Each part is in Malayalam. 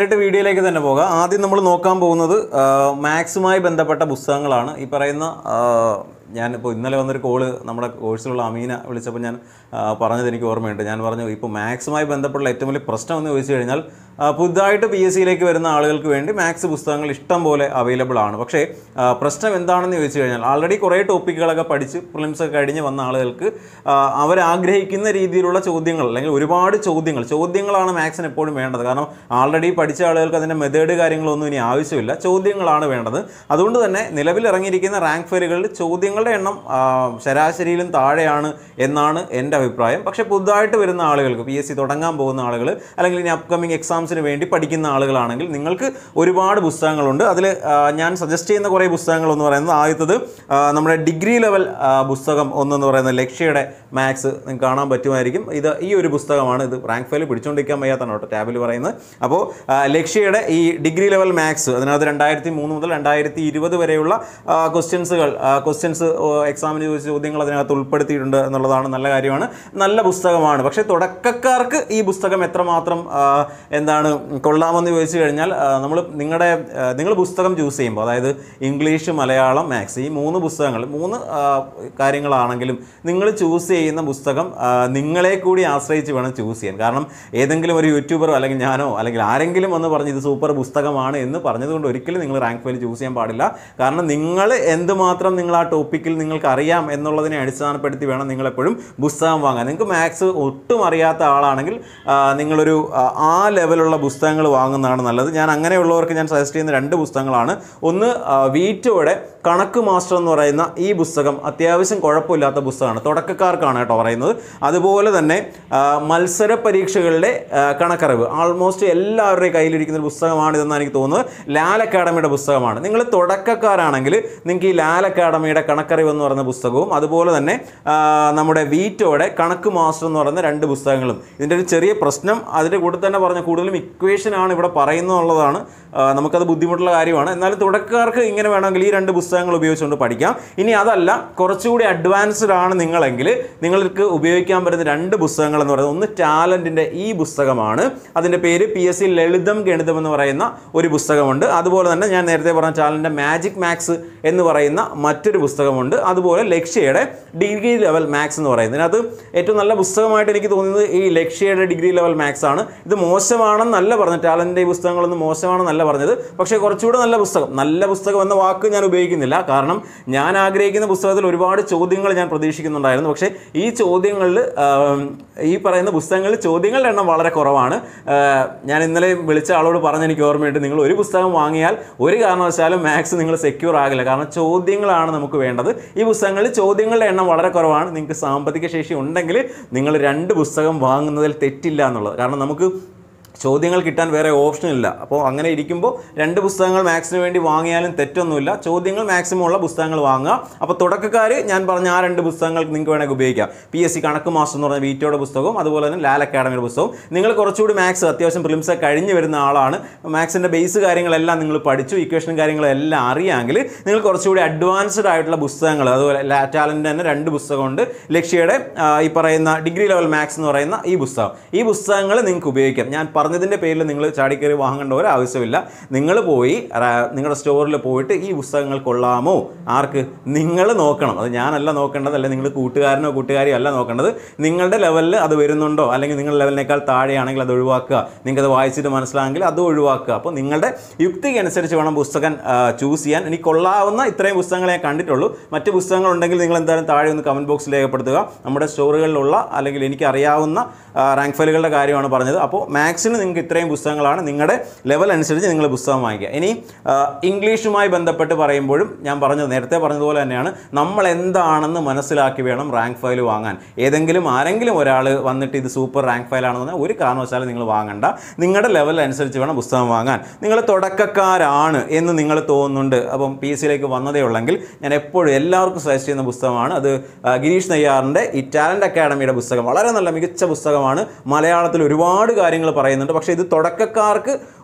നേരിട്ട് വീഡിയോയിലേക്ക് തന്നെ പോകാം ആദ്യം നമ്മൾ നോക്കാൻ പോകുന്നത് മാത്സുമായി ബന്ധപ്പെട്ട പുസ്തകങ്ങളാണ് ഈ പറയുന്ന ആ, ഞാനിപ്പോൾ ഇന്നലെ വന്നൊരു കോള് നമ്മുടെ കോഴ്സിലുള്ള അമീന വിളിച്ചപ്പോൾ ഞാൻ ആ, പറഞ്ഞത് എനിക്ക് ഓർമ്മയുണ്ട് ഞാൻ പറഞ്ഞു ഇപ്പോൾ മാത്സുമായി ബന്ധപ്പെട്ട ഏറ്റവും വലിയ പ്രശ്നം എന്ന് ചോദിച്ചു കഴിഞ്ഞാൽ ആ, പുതുതായിട്ട് പി എസ് സിയിലേക്ക് വരുന്ന ആളുകൾക്ക് വേണ്ടി മാത്സ് പുസ്തകങ്ങൾ ഇഷ്ടം പോലെ അവൈലബിൾ ആണ് പക്ഷേ ആ, പ്രശ്നം എന്താണെന്ന് ചോദിച്ചു കഴിഞ്ഞാൽ ആൾറെഡി കുറേ ടോപ്പിക്കുകളൊക്കെ പഠിച്ച് പ്രിലിംസ് ഒക്കെ കഴിഞ്ഞ് വന്ന ആളുകൾക്ക് ആ, അവരാഗ്രഹിക്കുന്ന രീതിയിലുള്ള ചോദ്യങ്ങൾ അല്ലെങ്കിൽ ഒരുപാട് ചോദ്യങ്ങൾ ചോദ്യങ്ങളാണ് മാത്സിന് എപ്പോഴും വേണ്ടത് കാരണം ആൾറെഡി പഠിച്ച ആളുകൾക്ക് അതിൻ്റെ മെത്തേഡ് കാര്യങ്ങളൊന്നും ഇനി ആവശ്യമില്ല ചോദ്യങ്ങളാണ് വേണ്ടത് അതുകൊണ്ട് തന്നെ നിലവിൽ ഇറങ്ങിയിരിക്കുന്ന റാങ്ക് ഫയലുകളിൽ ചോദ്യങ്ങളുടെ എണ്ണം ആ, ശരാശരിയിലും താഴെയാണ് എന്നാണ് എൻ്റെ അഭിപ്രായം പക്ഷേ പുതുതായിട്ട് വരുന്ന ആളുകൾക്ക് പി എസ് സി തുടങ്ങാൻ പോകുന്ന ആളുകൾ അല്ലെങ്കിൽ ഇനി അപ്കമിങ് എക്സാംസിന് വേണ്ടി പഠിക്കുന്ന ആളുകളാണെങ്കിൽ നിങ്ങൾക്ക് ഒരുപാട് പുസ്തകങ്ങളുണ്ട് അതിൽ ഞാൻ സജസ്റ്റ് ചെയ്യുന്ന കുറേ പുസ്തകങ്ങൾ എന്ന് പറയുന്നത് ആദ്യത്തത് ആ, നമ്മുടെ ഡിഗ്രി ലെവൽ ആ, പുസ്തകം ഒന്നെന്ന് പറയുന്നത് ലക്ഷ്യയുടെ മാത്സ് നിങ്ങൾക്ക് കാണാൻ പറ്റുമായിരിക്കും ഇത് ഈ ഒരു പുസ്തകമാണ് ഇത് റാങ്ക് ഫയൽ പിടിച്ചുകൊണ്ടിരിക്കാൻ വയ്യാത്തതാണ് കേട്ടോ ടാബിൽ പറയുന്നത് അപ്പോൾ ആ, ലക്ഷ്യയുടെ ഈ ഡിഗ്രി ലെവൽ മാത്സ് അതിനകത്ത് രണ്ടായിരത്തി മൂന്ന് മുതൽ രണ്ടായിരത്തി ഇരുപത് വരെയുള്ള ക്വസ്റ്റ്യൻസുകൾ ക്വസ്റ്റ്യൻസ് എക്സാമിന് ചോദിച്ച ചോദ്യങ്ങൾ അതിനകത്ത് ഉൾപ്പെടുത്തിയിട്ടുണ്ട് എന്നുള്ളതാണ് നല്ല കാര്യമാണ് നല്ല പുസ്തകമാണ് പക്ഷേ തുടക്കക്കാർക്ക് ഈ പുസ്തകം എത്രമാത്രം ആ, എന്താണ് കൊള്ളാമെന്ന് ചോദിച്ചു കഴിഞ്ഞാൽ നമ്മൾ നിങ്ങളുടെ നിങ്ങൾ പുസ്തകം ചൂസ് ചെയ്യുമ്പോൾ അതായത് ഇംഗ്ലീഷ് മലയാളം മാത്സ് ഈ മൂന്ന് പുസ്തകങ്ങൾ മൂന്ന് ആ, കാര്യങ്ങളാണെങ്കിലും നിങ്ങൾ ചൂസ് ചെയ്യുന്ന പുസ്തകം ആ, നിങ്ങളെ കൂടി ആശ്രയിച്ച് വേണം ചൂസ് ചെയ്യാൻ കാരണം ഏതെങ്കിലും ഒരു യൂട്യൂബറോ അല്ലെങ്കിൽ ഞാനോ അല്ലെങ്കിൽ ആരെങ്കിലും വന്ന് പറഞ്ഞ് ഇത് സൂപ്പർ പുസ്തകമാണ് എന്ന് പറഞ്ഞതുകൊണ്ട് ഒരിക്കലും നിങ്ങൾ റാങ്ക് ഫയൽ ചൂസ് ചെയ്യാൻ പാടില്ല കാരണം നിങ്ങൾ എന്തുമാത്രം നിങ്ങൾ ആ ടോപ്പിക്കിൽ നിങ്ങൾക്ക് അറിയാം എന്നുള്ളതിനെ അടിസ്ഥാനപ്പെടുത്തി വേണം നിങ്ങൾ എപ്പോഴും പുസ്തകം വാങ്ങാൻ നിങ്ങൾക്ക് മാത്സ് ഒട്ടും അറിയാത്ത ആളാണെങ്കിൽ ആ, നിങ്ങളൊരു ആ, ആ ലെവലുള്ള പുസ്തകങ്ങൾ വാങ്ങുന്നതാണ് നല്ലത് ഞാൻ അങ്ങനെയുള്ളവർക്ക് ഞാൻ സജസ്റ്റ് ചെയ്യുന്ന രണ്ട് പുസ്തകങ്ങളാണ് ഒന്ന് ആ, വീറ്റോയുടെ കണക്ക് മാസ്റ്റർ എന്ന് പറയുന്ന ഈ പുസ്തകം അത്യാവശ്യം കുഴപ്പമില്ലാത്ത പുസ്തകമാണ് തുടക്കക്കാർക്കാണ് കേട്ടോ പറയുന്നത് അതുപോലെ തന്നെ ആ, മത്സര പരീക്ഷകളുടെ ആ, കണക്കറിവ് ആൾമോസ്റ്റ് എല്ലാവരുടെയും കയ്യിലിരിക്കുന്ന ഒരു പുസ്തകമാണിതെന്നാണ് എനിക്ക് തോന്നുന്നത് ലാൽ അക്കാഡമിയുടെ പുസ്തകമാണ് നിങ്ങൾ തുടക്കക്കാരാണെങ്കിൽ നിങ്ങൾക്ക് ഈ ലാൽ അക്കാഡമിയുടെ കണക്കറിവ് എന്ന് പറയുന്ന പുസ്തകവും അതുപോലെ തന്നെ ആ, നമ്മുടെ വീറ്റോയുടെ കണക്ക് മാസ്റ്റർ എന്ന് പറയുന്ന രണ്ട് പുസ്തകങ്ങളും ഇതിൻ്റെ ഒരു ചെറിയ പ്രശ്നം അതിൻ്റെ കൂടെ തന്നെ പറഞ്ഞ കൂടുതലും ഇക്വേഷനാണ് ഇവിടെ പറയുന്നത് എന്നുള്ളതാണ് ആ, നമുക്കത് ബുദ്ധിമുട്ടുള്ള കാര്യമാണ് എന്നാലും തുടക്കക്കാർക്ക് ഇങ്ങനെ വേണമെങ്കിൽ ഈ രണ്ട് പുസ്തകങ്ങൾ ഉപയോഗിച്ചുകൊണ്ട് പഠിക്കാം ഇനി അതല്ല കുറച്ചുകൂടി അഡ്വാൻസ്ഡ് ആണ് നിങ്ങളെങ്കിൽ നിങ്ങൾക്ക് ഉപയോഗിക്കാൻ പറ്റുന്ന രണ്ട് പുസ്തകങ്ങൾ എന്ന് പറയുന്നത് ഒന്ന് ടാലൻറ്റിൻ്റെ ഈ പുസ്തകമാണ് അതിൻ്റെ പേര് പി എസ് സി ലളിതം ഗണിതം എന്ന് പറയുന്ന ഒരു പുസ്തകമുണ്ട് അതുപോലെ തന്നെ ഞാൻ നേരത്തെ പറഞ്ഞ ടാലൻ്റെ മാജിക് മാത്സ് എന്ന് പറയുന്ന മറ്റൊരു പുസ്തകമുണ്ട് അതുപോലെ ലക്ഷ്യയുടെ ഡിഗ്രി ലെവൽ മാത്സ് എന്ന് പറയുന്നത് ഇതിനകത്ത് ഏറ്റവും നല്ല പുസ്തകമായിട്ട് എനിക്ക് തോന്നുന്നത് ഈ ലക്ഷ്യയുടെ ഡിഗ്രി ലെവൽ മാത്സ് ആണ് ഇത് മോശമാണെന്നല്ല പറഞ്ഞത് ടാലൻ്റെ ഈ പുസ്തകങ്ങളൊന്നും മോശമാണെന്നല്ല പറഞ്ഞത് പക്ഷേ കുറച്ചുകൂടെ നല്ല പുസ്തകം നല്ല പുസ്തകം എന്ന വാക്ക് ഞാൻ ഉപയോഗിക്കുന്നില്ല കാരണം ഞാൻ ആഗ്രഹിക്കുന്ന പുസ്തകത്തിൽ ഒരുപാട് ചോദ്യങ്ങൾ ഞാൻ പ്രതീക്ഷിക്കുന്നുണ്ടായിരുന്നു പക്ഷേ ഈ ചോദ്യങ്ങളിൽ ആം, ഈ പറയുന്ന പുസ്തകങ്ങളിൽ ചോദ്യങ്ങളുടെ എണ്ണം വളരെ കുറവാണ് ആ, ഞാൻ ഇന്നലെ വിളിച്ച ആളോട് പറഞ്ഞ എനിക്ക് ഓർമ്മയുണ്ട് നിങ്ങൾ ഒരു പുസ്തകം വാങ്ങിയാൽ ഒരു കാരണവശാലും മാത്സ് നിങ്ങൾ സെക്യൂർ ആകില്ല കാരണം ചോദ്യങ്ങളാണ് നമുക്ക് വേണ്ടത് ഈ പുസ്തകങ്ങളിൽ ചോദ്യങ്ങളുടെ എണ്ണം വളരെ കുറവാണ് നിങ്ങൾക്ക് സാമ്പത്തിക ശേഷി ഉണ്ടെങ്കിൽ നിങ്ങൾ രണ്ട് പുസ്തകം വാങ്ങുന്നതിൽ തെറ്റില്ല എന്നുള്ളത് കാരണം നമുക്ക് ചോദ്യങ്ങൾ കിട്ടാൻ വേറെ ഓപ്ഷൻ ഇല്ല അപ്പോൾ അങ്ങനെ ഇരിക്കുമ്പോൾ രണ്ട് പുസ്തകങ്ങൾ മാത്സിന് വേണ്ടി വാങ്ങിയാലും തെറ്റൊന്നുമില്ല ചോദ്യങ്ങൾ മാക്സിമം ഉള്ള പുസ്തകങ്ങൾ വാങ്ങുക അപ്പോൾ തുടക്കക്കാർ ഞാൻ പറഞ്ഞ ആ രണ്ട് പുസ്തകങ്ങൾ നിങ്ങൾക്ക് വേണമെങ്കിൽ ഉപയോഗിക്കാം പി എസ് സി കണക്ക് മാസ്റ്റർ എന്ന് പറഞ്ഞ വീറ്റോയുടെ പുസ്തകവും അതുപോലെ തന്നെ ലാൽ അക്കാഡമിയുടെ പുസ്തകവും നിങ്ങൾ കുറച്ചുകൂടി മാത്സ് അത്യാവശ്യം പ്രിലിംസ് കഴിഞ്ഞ് വരുന്ന ആളാണ് മാത്സിൻ്റെ ബേസ് കാര്യങ്ങളെല്ലാം നിങ്ങൾ പഠിച്ചു ഇക്വേഷനും കാര്യങ്ങളെല്ലാം അറിയാമെങ്കിൽ നിങ്ങൾ കുറച്ചുകൂടി അഡ്വാൻസ്ഡ് ആയിട്ടുള്ള പുസ്തകങ്ങൾ അതുപോലെ ടാലൻ്റ് തന്നെ രണ്ട് പുസ്തകമുണ്ട് ലക്ഷ്യയുടെ ആ, ഈ പറയുന്ന ഡിഗ്രി ലെവൽ മാത്സ് എന്ന് പറയുന്ന ഈ പുസ്തകം ഈ പുസ്തകങ്ങൾ നിങ്ങൾക്ക് ഉപയോഗിക്കാം ഞാൻ പറഞ്ഞതിൻ്റെ പേരിൽ നിങ്ങൾ ചാടിക്കയറി വാങ്ങേണ്ട ഒരു ആവശ്യമില്ല നിങ്ങൾ പോയി റാ- നിങ്ങളുടെ സ്റ്റോറിൽ പോയിട്ട് ഈ പുസ്തകങ്ങൾ കൊള്ളാമോ ആർക്ക് നിങ്ങൾ നോക്കണം അത് ഞാനല്ല നോക്കേണ്ടത് അല്ലെങ്കിൽ നിങ്ങൾ കൂട്ടുകാരനോ കൂട്ടുകാരിയോ അല്ല നോക്കേണ്ടത് നിങ്ങളുടെ ലെവലിൽ അത് വരുന്നുണ്ടോ അല്ലെങ്കിൽ നിങ്ങളുടെ ലെവലിനേക്കാൾ താഴെയാണെങ്കിൽ അത് ഒഴിവാക്കുക നിങ്ങൾക്കത് വായിച്ചിട്ട് മനസ്സിലാണെങ്കിൽ അത് ഒഴിവാക്കുക അപ്പോൾ നിങ്ങളുടെ യുക്തിക്ക് അനുസരിച്ച് വേണം പുസ്തകം ചൂസ് ചെയ്യാൻ എനിക്ക് കൊള്ളാവുന്ന ഇത്രയും പുസ്തകങ്ങളെ ഞാൻ കണ്ടിട്ടുള്ളൂ മറ്റ് പുസ്തകങ്ങൾ ഉണ്ടെങ്കിൽ നിങ്ങൾ എന്തായാലും താഴെ ഒന്ന് കമൻറ്റ് ബോക്സിൽ രേഖപ്പെടുത്തുക നമ്മുടെ സ്റ്റോറുകളിലുള്ള അല്ലെങ്കിൽ എനിക്ക് അറിയാവുന്ന റാങ്ക് ഫയലുകളുടെ കാര്യമാണ് പറഞ്ഞത് അപ്പോൾ മാത്സിന് നിങ്ങൾക്ക് ഇത്രയും പുസ്തകങ്ങളാണ് നിങ്ങളുടെ ലെവൽ അനുസരിച്ച് നിങ്ങൾ പുസ്തകം വാങ്ങിക്കുക ഇനി ആ, ഇംഗ്ലീഷുമായി ബന്ധപ്പെട്ട് പറയുമ്പോഴും ഞാൻ പറഞ്ഞത് നേരത്തെ പറഞ്ഞതുപോലെ തന്നെയാണ് നമ്മൾ എന്താണെന്ന് മനസ്സിലാക്കി വേണം റാങ്ക് ഫയൽ വാങ്ങാൻ ഏതെങ്കിലും ആരെങ്കിലും ഒരാൾ വന്നിട്ട് ഇത് സൂപ്പർ റാങ്ക് ഫയലാണെന്ന് പറഞ്ഞാൽ ഒരു കാരണവശാലും നിങ്ങൾ വാങ്ങണ്ട നിങ്ങളുടെ ലെവൽ അനുസരിച്ച് വേണം പുസ്തകം വാങ്ങാൻ നിങ്ങൾ തുടക്കക്കാരാണ് എന്ന് നിങ്ങൾ തോന്നുന്നുണ്ട് അപ്പം പി എസ് സിയിലേക്ക് വന്നതേ ഉള്ളെങ്കിൽ ഞാൻ എപ്പോഴും എല്ലാവർക്കും സജസ്റ്റ് ചെയ്യുന്ന പുസ്തകമാണ് അത് ആ, ഗിരീഷ് നെയ്യാറിൻ്റെ ഈ ടാലൻറ്റ് അക്കാഡമിയുടെ പുസ്തകം വളരെ നല്ല മികച്ച പുസ്തകമാണ് മലയാളത്തിൽ ഒരുപാട് കാര്യങ്ങൾ പറയുന്നുണ്ട് പക്ഷേ ഇത് തുടക്കക്കാർക്ക്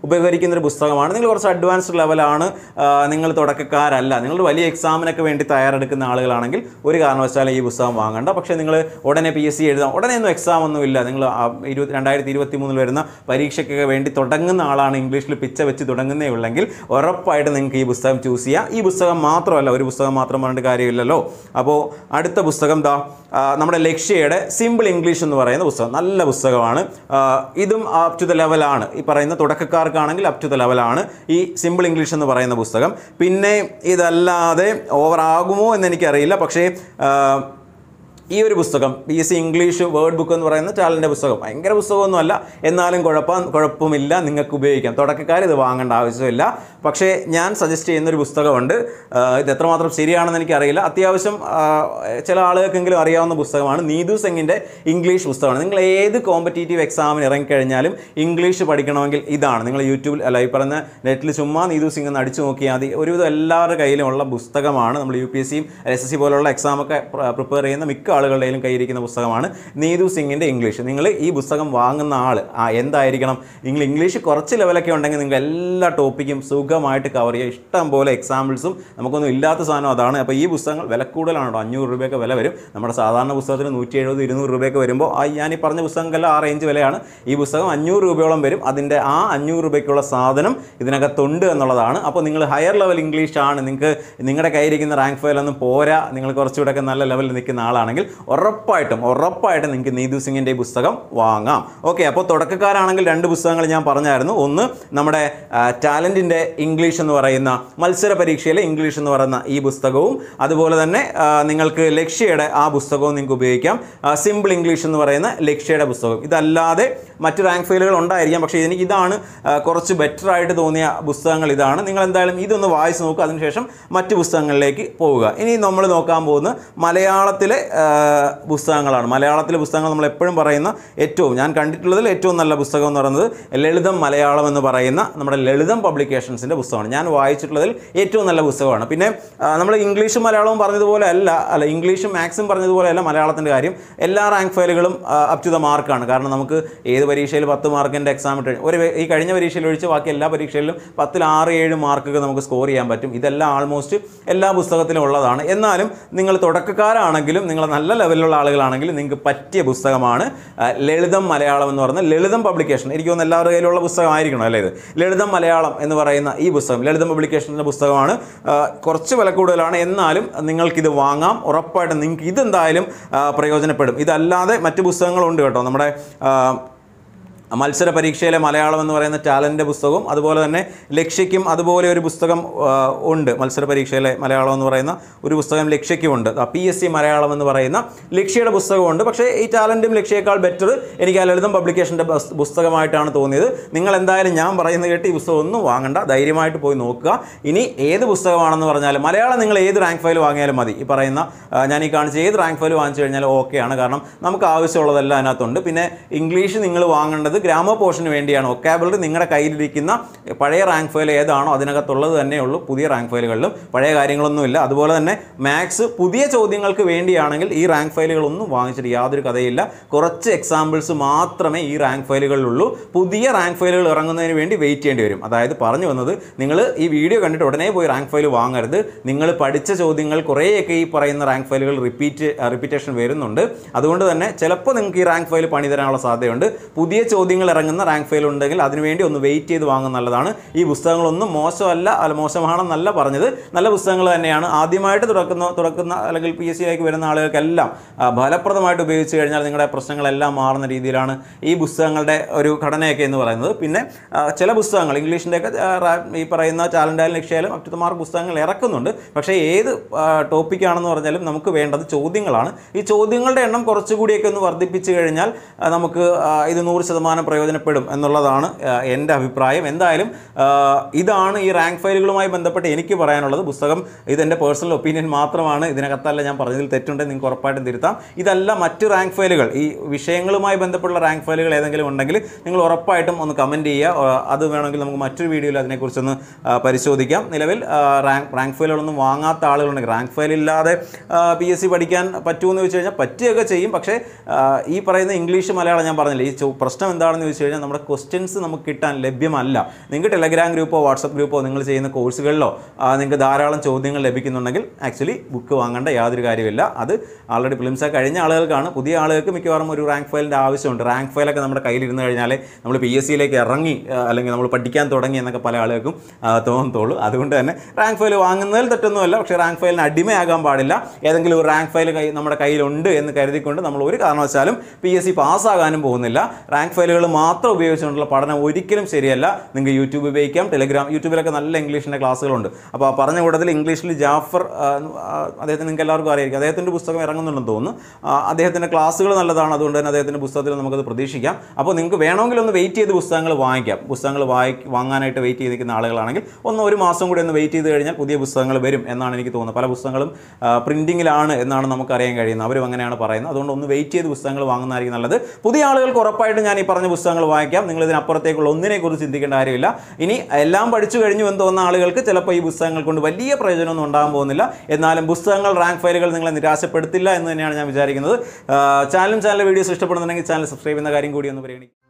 ഉപകരിക്കുന്ന ഒരു പുസ്തകമാണ് നിങ്ങൾ കുറച്ച് അഡ്വാൻസ്ഡ് ലെവലാണ് ആ, നിങ്ങൾ തുടക്കക്കാരല്ല നിങ്ങൾ വലിയ എക്സാമിനൊക്കെ വേണ്ടി തയ്യാറെടുക്കുന്ന ആളുകളാണെങ്കിൽ ഒരു കാരണവശാലും ഈ പുസ്തകം വാങ്ങണ്ട പക്ഷേ നിങ്ങൾ ഉടനെ പി എസ് സി എഴുതാം ഉടനെ ഒന്നും എക്സാം ഒന്നും ഇല്ല നിങ്ങൾ ആ ഇരുപത് രണ്ടായിരത്തി ഇരുപത്തി മൂന്നിൽ വരുന്ന പരീക്ഷയ്ക്കൊക്കെ വേണ്ടി തുടങ്ങുന്ന ആളാണ് ഇംഗ്ലീഷിൽ പിച്ച വെച്ച് തുടങ്ങുന്നേ ഉള്ളെങ്കിൽ ഉറപ്പായിട്ട് നിങ്ങൾക്ക് ഈ പുസ്തകം ചൂസ് ചെയ്യാം ഈ പുസ്തകം മാത്രമല്ല ഒരു പുസ്തകം മാത്രം പറഞ്ഞിട്ട് കാര്യമില്ലല്ലോ അപ്പോൾ അടുത്ത പുസ്തകം ദാ ആ, നമ്മുടെ ലക്ഷ്യയുടെ സിമ്പിൾ ഇംഗ്ലീഷ് എന്ന് പറയുന്ന പുസ്തകം നല്ല പുസ്തകമാണ് ആ, ഇതും അപ് ടു ദ ലെവലാണ് ഈ പറയുന്ന തുടക്കക്കാർക്കാണെങ്കിൽ അപ് ടു ദ ലെവലാണ് ഈ സിമ്പിൾ ഇംഗ്ലീഷ് എന്ന് പറയുന്ന പുസ്തകം പിന്നെ ഇതല്ലാതെ ഓവർ ആകുമോ എന്ന് എനിക്കറിയില്ല പക്ഷേ ആ, ഈ ഒരു പുസ്തകം P S C English word book എന്ന് പറയുന്ന ചാനലിൻ്റെ പുസ്തകം ഭയങ്കര പുസ്തകമൊന്നുമല്ല എന്നാലും കുഴപ്പം കുഴപ്പമില്ല നിങ്ങൾക്ക് ഉപയോഗിക്കാം തുടക്കക്കാർ ഇത് വാങ്ങേണ്ട ആവശ്യമില്ല പക്ഷേ ഞാൻ സജസ്റ്റ് ചെയ്യുന്ന ഒരു പുസ്തകമുണ്ട് ആ, ഇത് എത്രമാത്രം ശരിയാണെന്ന് എനിക്കറിയില്ല അത്യാവശ്യം ആ, ചില ആളുകൾക്കെങ്കിലും അറിയാവുന്ന പുസ്തകമാണ് നീതു സെങ്ങിൻ്റെ ഇംഗ്ലീഷ് പുസ്തകമാണ് നിങ്ങൾ ഏത് കോമ്പറ്റേറ്റീവ് എക്സാമിന് ഇറങ്ങിക്കഴിഞ്ഞാലും ഇംഗ്ലീഷ് പഠിക്കണമെങ്കിൽ ഇതാണ് നിങ്ങൾ യൂട്യൂബിൽ അല്ല ഈ പറയുന്ന നെറ്റിൽ ചുമ്മാ നീതു സിംഗ് എന്ന് അടിച്ചു നോക്കിയാൽ മതി ഒരുവിധം എല്ലാവരുടെ കയ്യിലുമുള്ള പുസ്തകമാണ് നമ്മൾ യു പി എസ് സിയും എസ് എസ് സി പോലുള്ള എക്സാമൊക്കെ പ്രിപ്പയർ ചെയ്യുന്ന മിക്ക ആളുകളുടെയും കയ്യിരിക്കുന്ന പുസ്തകമാണ് നീതു സിംഗിൻ്റെ ഇംഗ്ലീഷ് നിങ്ങൾ ഈ പുസ്തകം വാങ്ങുന്ന ആൾ ആ എന്തായിരിക്കണം നിങ്ങൾ ഇംഗ്ലീഷ് കുറച്ച് ലെവലൊക്കെ ഉണ്ടെങ്കിൽ നിങ്ങൾ എല്ലാ ടോപ്പിക്കും സുഖമായിട്ട് കവർ ചെയ്യുക ഇഷ്ടം പോലെ എക്സാമ്പിൾസും നമുക്കൊന്നും ഇല്ലാത്ത സാധനം അതാണ് അപ്പോൾ ഈ പുസ്തകങ്ങൾ വില കൂടുതലാണ് കേട്ടോ അഞ്ഞൂറ് രൂപയൊക്കെ വില വരും നമ്മുടെ സാധാരണ പുസ്തകത്തിന് നൂറ്റി എഴുപത് ഇരുന്നൂറ് രൂപയൊക്കെ വരുമ്പോൾ ആ ഞാൻ ഈ പറഞ്ഞ പുസ്തകങ്ങൾക്കെല്ലാം ആ റേഞ്ച് വിലയാണ് ഈ പുസ്തകം അഞ്ഞൂറ് രൂപയോളം വരും അതിൻ്റെ ആ അഞ്ഞൂറ് രൂപയ്ക്കുള്ള സാധനം ഇതിനകത്തുണ്ട് എന്നുള്ളതാണ് അപ്പോൾ നിങ്ങൾ ഹയർ ലെവൽ ഇംഗ്ലീഷ് ആണ് നിങ്ങൾക്ക് നിങ്ങളുടെ കയ്യിരിക്കുന്ന റാങ്ക് ഫയലൊന്നും പോരാ നിങ്ങൾ കുറച്ചുകൂടെയൊക്കെ നല്ല ലെവലിൽ നിൽക്കുന്ന ആളാണെങ്കിൽ ഉറപ്പായിട്ടും ഉറപ്പായിട്ടും നിങ്ങൾക്ക് നീതു സിംഗിൻ്റെ ഈ പുസ്തകം വാങ്ങാം ഓക്കെ അപ്പോൾ തുടക്കക്കാരാണെങ്കിൽ രണ്ട് പുസ്തകങ്ങൾ ഞാൻ പറഞ്ഞായിരുന്നു ഒന്ന് നമ്മുടെ ടാലൻറ്റിൻ്റെ ഇംഗ്ലീഷ് എന്ന് പറയുന്ന മത്സര പരീക്ഷയിലെ ഇംഗ്ലീഷ് എന്ന് പറയുന്ന ഈ പുസ്തകവും അതുപോലെ തന്നെ ആ, നിങ്ങൾക്ക് ലക്ഷ്യയുടെ ആ പുസ്തകവും നിങ്ങൾക്ക് ഉപയോഗിക്കാം സിമ്പിൾ ഇംഗ്ലീഷ് എന്ന് പറയുന്ന ലക്ഷ്യയുടെ പുസ്തകം ഇതല്ലാതെ മറ്റ് റാങ്ക് ഫയലുകൾ ഉണ്ടായിരിക്കാം പക്ഷേ എനിക്ക് ഇതാണ് ആ, കുറച്ച് ബെറ്റർ ആയിട്ട് തോന്നിയ പുസ്തകങ്ങൾ ഇതാണ് നിങ്ങൾ എന്തായാലും ഇതൊന്ന് വായിച്ച് നോക്കുക അതിനുശേഷം മറ്റ് പുസ്തകങ്ങളിലേക്ക് പോവുക ഇനി നമ്മൾ നോക്കാൻ പോകുന്ന മലയാളത്തിലെ ആ, പുസ്തകങ്ങളാണ് മലയാളത്തിലെ പുസ്തകങ്ങൾ നമ്മൾ എപ്പോഴും പറയുന്ന ഏറ്റവും ഞാൻ കണ്ടിട്ടുള്ളതിൽ ഏറ്റവും നല്ല പുസ്തകം എന്ന് പറയുന്നത് ലളിതം മലയാളം എന്ന് പറയുന്ന നമ്മുടെ ലളിതം പബ്ലിക്കേഷൻസിൻ്റെ പുസ്തകമാണ് ഞാൻ വായിച്ചിട്ടുള്ളതിൽ ഏറ്റവും നല്ല പുസ്തകമാണ് പിന്നെ നമ്മൾ ഇംഗ്ലീഷും മലയാളവും പറഞ്ഞതുപോലെ അല്ല അല്ല ഇംഗ്ലീഷും മാത്സും പറഞ്ഞതുപോലെ അല്ല മലയാളത്തിൻ്റെ കാര്യം എല്ലാ റാങ്ക് ഫയലുകളും അപ് ടു ദ മാർക്കാണ് കാരണം നമുക്ക് ഏത് പരീക്ഷയിൽ പത്ത് മാർക്കിൻ്റെ എക്സാം ഇട്ട് ഒരു വേ- ഈ കഴിഞ്ഞ പരീക്ഷയിൽ ഒഴിച്ച് ബാക്കി എല്ലാ പരീക്ഷയിലും പത്തിൽ ആറ് ഏഴ് മാർക്കൊക്കെ നമുക്ക് സ്കോർ ചെയ്യാൻ പറ്റും ഇതെല്ലാം ആൾമോസ്റ്റ് എല്ലാ പുസ്തകത്തിലും ഉള്ളതാണ് എന്നാലും നിങ്ങൾ തുടക്കക്കാരാണെങ്കിലും നിങ്ങൾ നല്ല ലെവലിലുള്ള ആളുകളാണെങ്കിലും നിങ്ങൾക്ക് പറ്റിയ പുസ്തകമാണ് ആ, ലളിതം മലയാളം എന്ന് പറയുന്ന ലളിതം പബ്ലിക്കേഷൻ എനിക്ക് തോന്നുന്നു എല്ലാവരുടെ കയ്യിലുള്ള പുസ്തകമായിരിക്കണം അല്ലേ ഇത് ലളിതം മലയാളം എന്ന് പറയുന്ന ഈ പുസ്തകം ലളിതം പബ്ലിക്കേഷൻ്റെ പുസ്തകമാണ് ആ, കുറച്ച് വില കൂടുതലാണ് എന്നാലും നിങ്ങൾക്കിത് വാങ്ങാം ഉറപ്പായിട്ടും നിങ്ങൾക്ക് ഇതെന്തായാലും ആ, പ്രയോജനപ്പെടും ഇതല്ലാതെ മറ്റ് പുസ്തകങ്ങളുണ്ട് കേട്ടോ നമ്മുടെ ആ, മത്സര പരീക്ഷയിലെ മലയാളം എന്ന് പറയുന്ന ടാലൻ്റ് പുസ്തകവും അതുപോലെ തന്നെ ലക്ഷ്യയ്ക്കും അതുപോലെ ഒരു പുസ്തകം ആ, ഉണ്ട് മത്സര പരീക്ഷയിലെ മലയാളം എന്ന് പറയുന്ന ഒരു പുസ്തകം ലക്ഷ്യയ്ക്കുമുണ്ട് പി എസ് സി മലയാളം എന്ന് പറയുന്ന ലക്ഷ്യയുടെ പുസ്തകമുണ്ട് പക്ഷേ ഈ ടാലൻറ്റും ലക്ഷ്യയേക്കാൾ ബെറ്റർ എനിക്ക് ആ ലളിതം പബ്ലിക്കേഷൻ്റെ പുസ്തകമായിട്ടാണ് തോന്നിയത് നിങ്ങൾ എന്തായാലും ഞാൻ പറയുന്നത് കേട്ട് ഈ പുസ്തകം ഒന്നും വാങ്ങണ്ട ധൈര്യമായിട്ട് പോയി നോക്കുക ഇനി ഏത് പുസ്തകമാണെന്ന് പറഞ്ഞാലും മലയാളം നിങ്ങൾ ഏത് റാങ്ക് ഫയൽ വാങ്ങിയാലും മതി ഈ പറയുന്ന ആ, ഞാൻ ഈ കാണിച്ച ഏത് റാങ്ക് ഫയൽ വാങ്ങിച്ചു കഴിഞ്ഞാൽ ഓക്കെയാണ് കാരണം നമുക്ക് ആവശ്യമുള്ളതെല്ലാം അതിനകത്തുണ്ട് പിന്നെ ഇംഗ്ലീഷ് നിങ്ങൾ വാങ്ങേണ്ടത് ഗ്രാമർ പോർഷന് വേണ്ടിയാണ് ഒക്കാബിലിറ്റി നിങ്ങളുടെ കയ്യിലിരിക്കുന്ന പഴയ റാങ്ക് ഫയൽ ഏതാണോ അതിനകത്തുള്ളത് തന്നെയുള്ളൂ പുതിയ റാങ്ക് ഫയലുകളിലും പഴയ കാര്യങ്ങളൊന്നുമില്ല അതുപോലെ തന്നെ മാത്സ് പുതിയ ചോദ്യങ്ങൾക്ക് വേണ്ടിയാണെങ്കിൽ ഈ റാങ്ക് ഫയലുകളൊന്നും വാങ്ങിച്ചിട്ട് യാതൊരു കഥയില്ല കുറച്ച് എക്സാമ്പിൾസ് മാത്രമേ ഈ റാങ്ക് ഫയലുകളിലുള്ളൂ പുതിയ റാങ്ക് ഫയലുകൾ ഇറങ്ങുന്നതിന് വേണ്ടി വെയിറ്റ് ചെയ്യേണ്ടി വരും അതായത് പറഞ്ഞു വന്നത് നിങ്ങൾ ഈ വീഡിയോ കണ്ടിട്ട് ഉടനെ പോയി റാങ്ക് ഫയൽ വാങ്ങരുത് നിങ്ങൾ പഠിച്ച ചോദ്യങ്ങൾ കുറേയൊക്കെ ഈ പറയുന്ന റാങ്ക് ഫയലുകൾ റിപ്പീറ്റ് റിപ്പീറ്റേഷൻ വരുന്നുണ്ട് അതുകൊണ്ട് തന്നെ ചിലപ്പോൾ നിങ്ങൾക്ക് ഈ റാങ്ക് ഫയൽ പണി തരാനുള്ള സാധ്യതയുണ്ട് പുതിയ ചോദ്യങ്ങൾ ഇറങ്ങുന്ന റാങ്ക് ഫയൽ ഉണ്ടെങ്കിൽ അതിനുവേണ്ടി ഒന്ന് വെയിറ്റ് ചെയ്ത് വാങ്ങുന്നത് നല്ലതാണ് ഈ പുസ്തകങ്ങളൊന്നും മോശമല്ല അല്ല മോശമാണെന്നല്ല പറഞ്ഞത് നല്ല പുസ്തകങ്ങൾ തന്നെയാണ് ആദ്യമായിട്ട് തുറക്കുന്ന തുറക്കുന്ന അല്ലെങ്കിൽ പി എസ് സിയിലേക്ക് വരുന്ന ആളുകൾക്കെല്ലാം ആ, ഫലപ്രദമായിട്ട് ഉപയോഗിച്ച് കഴിഞ്ഞാൽ നിങ്ങളുടെ പ്രശ്നങ്ങളെല്ലാം മാറുന്ന രീതിയിലാണ് ഈ പുസ്തകങ്ങളുടെ ഒരു ഘടനയൊക്കെ എന്ന് പറയുന്നത് പിന്നെ ആ, ചില പുസ്തകങ്ങൾ ഇംഗ്ലീഷിൻ്റെയൊക്കെ ഈ പറയുന്ന ചാലൻ്റായാലും ലക്ഷ്യായാലും അപ് ടു ദ മാർക്ക് പുസ്തകങ്ങൾ ഇറക്കുന്നുണ്ട് പക്ഷേ ഏത് ടോപ്പിക്കാണെന്ന് പറഞ്ഞാലും നമുക്ക് വേണ്ടത് ചോദ്യങ്ങളാണ് ഈ ചോദ്യങ്ങളുടെ എണ്ണം കുറച്ചുകൂടിയൊക്കെ ഒന്ന് വർദ്ധിപ്പിച്ച് കഴിഞ്ഞാൽ ആ, നമുക്ക് ആ, ഇത് നൂറ് ശതമാനം പ്രയോജനപ്പെടും എന്നുള്ളതാണ് ആ, എൻ്റെ അഭിപ്രായം എന്തായാലും ആ, ഇതാണ് ഈ റാങ്ക് ഫയലുകളുമായി ബന്ധപ്പെട്ട് എനിക്ക് പറയാനുള്ളത് പുസ്തകം ഇതെൻ്റെ പേഴ്സണൽ ഒപ്പീനിയൻ മാത്രമാണ് ഇതിനകത്തല്ല ഞാൻ പറഞ്ഞതിൽ തെറ്റുണ്ടെങ്കിൽ നിങ്ങൾക്ക് ഉറപ്പായിട്ടും തിരുത്താം ഇതല്ല മറ്റ് റാങ്ക് ഫയലുകൾ ഈ വിഷയങ്ങളുമായി ബന്ധപ്പെട്ടുള്ള റാങ്ക് ഫയലുകൾ ഏതെങ്കിലും ഉണ്ടെങ്കിൽ നിങ്ങൾ ഉറപ്പായിട്ടും ഒന്ന് കമൻറ്റ് ചെയ്യുക ആ, അത് വേണമെങ്കിൽ നമുക്ക് മറ്റൊരു വീഡിയോയിൽ അതിനെക്കുറിച്ചൊന്ന് ആ, പരിശോധിക്കാം നിലവിൽ ആ, റാങ്ക് റാങ്ക് ഫയലുകളൊന്നും വാങ്ങാത്ത ആളുകളുണ്ടെങ്കിൽ റാങ്ക് ഫയൽ ഇല്ലാതെ പി എസ് സി പഠിക്കാൻ പറ്റുമെന്ന് വെച്ച് കഴിഞ്ഞാൽ പറ്റുകയൊക്കെ ചെയ്യും പക്ഷേ ആ, ഈ പറയുന്ന ഇംഗ്ലീഷ് മലയാളം ഞാൻ പറഞ്ഞില്ല ഈ ചോ- പ്രശ്നം എന്താ എന്താണെന്ന് ചോദിച്ചു കഴിഞ്ഞാൽ നമ്മുടെ ക്വസ്റ്റ്യൻസ് നമുക്ക് കിട്ടാൻ ലഭ്യമല്ല നിങ്ങൾക്ക് ടെലഗ്രാം ഗ്രൂപ്പോ വാട്സപ്പ് ഗ്രൂപ്പോ നിങ്ങൾ ചെയ്യുന്ന കോഴ്സുകളിലോ ആ, നിങ്ങൾക്ക് ധാരാളം ചോദ്യങ്ങൾ ലഭിക്കുന്നുണ്ടെങ്കിൽ ആക്ച്വലി ബുക്ക് വാങ്ങേണ്ട യാതൊരു കാര്യമില്ല അത് ആൾറെഡി ഫിലിംസ് കഴിഞ്ഞ ആളുകൾക്കാണ് പുതിയ ആളുകൾക്ക് മിക്കവാറും ഒരു റാങ്ക് ഫയലിൻ്റെ ആവശ്യമുണ്ട് റാങ്ക് ഫയലൊക്കെ നമ്മുടെ കയ്യിലിരുന്ന് കഴിഞ്ഞാൽ നമ്മൾ പി എസ് സിയിലേക്ക് ഇറങ്ങി ആ, അല്ലെങ്കിൽ നമ്മൾ പഠിക്കാൻ തുടങ്ങി എന്നൊക്കെ പല ആളുകൾക്കും ആ, തോന്നത്തുള്ളൂ അതുകൊണ്ട് തന്നെ റാങ്ക് ഫയൽ വാങ്ങുന്നതിൽ തെറ്റൊന്നുമല്ല പക്ഷേ റാങ്ക് ഫയലിന് അടിമയാകാൻ പാടില്ല ഏതെങ്കിലും ഒരു റാങ്ക് ഫയൽ കൈ നമ്മുടെ കയ്യിലുണ്ട് എന്ന് കരുതിക്കൊണ്ട് നമ്മൾ ഒരു കാരണവശാലും പി എസ് സി പാസ്സാകാനും പോകുന്നില്ല റാങ്ക് ഫയലുകൾ മാത്രം ഉപയോഗിച്ചുകൊണ്ടുള്ള പഠനം ഒരിക്കലും ശരിയല്ല നിങ്ങൾക്ക് യൂട്യൂബ് ഉപയോഗിക്കാം ടെലിഗ്രാം യൂട്യൂബിലൊക്കെ നല്ല ഇംഗ്ലീഷിൻ്റെ ക്ലാസ്സുകളുണ്ട് അപ്പോൾ ആ പറഞ്ഞ കൂട്ടത്തിൽ ഇംഗ്ലീഷിൽ ജാഫർ ആ, ആ, അദ്ദേഹത്തിന് നിങ്ങൾക്ക് എല്ലാവർക്കും അറിയായിരിക്കും അദ്ദേഹത്തിൻ്റെ പുസ്തകം ഇറങ്ങുന്നുണ്ടെന്ന് തോന്നുന്നു ആ, അദ്ദേഹത്തിൻ്റെ ക്ലാസ്സുകൾ നല്ലതാണ് അതുകൊണ്ട് തന്നെ അദ്ദേഹത്തിൻ്റെ പുസ്തകത്തിൽ നമുക്കത് പ്രതീക്ഷിക്കാം അപ്പോൾ നിങ്ങൾക്ക് വേണമെങ്കിൽ ഒന്ന് വെയിറ്റ് ചെയ്ത് പുസ്തകങ്ങൾ വാങ്ങിക്കാം പുസ്തകങ്ങൾ വായി വാങ്ങാനായിട്ട് വെയിറ്റ് ചെയ്ത് നിൽക്കുന്ന ആളുകളാണെങ്കിൽ ഒന്ന് ഒരു മാസം കൂടി ഒന്ന് വെയിറ്റ് ചെയ്ത് കഴിഞ്ഞാൽ പുതിയ പുസ്തകങ്ങൾ വരും എന്നാണ് എനിക്ക് തോന്നുന്നത് പല പുസ്തകങ്ങളും പ്രിൻറ്റിങ്ങിലാണ് എന്നാണ് നമുക്കറിയാൻ കഴിയുന്നത് അവരും അങ്ങനെയാണ് പറയുന്നത് അതുകൊണ്ട് ഒന്ന് വെയിറ്റ് ചെയ്ത് പുസ്തകങ്ങൾ വാങ്ങുന്നതായിരിക്കും നല്ലത് പുതിയ ആളുകൾക്ക് ഉറപ്പായിട്ടും ഞാൻ ഈ പറഞ്ഞ പുസ്തകങ്ങൾ വായിക്കാം നിങ്ങൾ ഇതിനപ്പുറത്തേക്കുള്ള ഒന്നിനെ കുറിച്ച് ചിന്തിക്കേണ്ട കാര്യമില്ല ഇനി എല്ലാം പഠിച്ചു കഴിഞ്ഞു എന്ന് തോന്നുന്ന ആളുകൾക്ക് ചിലപ്പോൾ ഈ പുസ്തകങ്ങൾ കൊണ്ട് വലിയ പ്രയോജനമൊന്നും ഉണ്ടാകാൻ പോകുന്നില്ല എന്നാലും പുസ്തകങ്ങൾ റാങ്ക് ഫയലുകൾ നിങ്ങളെ നിരാശപ്പെടുത്തില്ല എന്ന് തന്നെയാണ് ഞാൻ വിചാരിക്കുന്നത് ചാനലും ചാനൽ വീഡിയോസ് ഇഷ്ടപ്പെടുന്നുണ്ടെങ്കിൽ ചാനൽ സബ്സ്ക്രൈബ് ചെയ്യുന്ന കാര്യം കൂടി ഒന്ന് പരിഗണിക്കും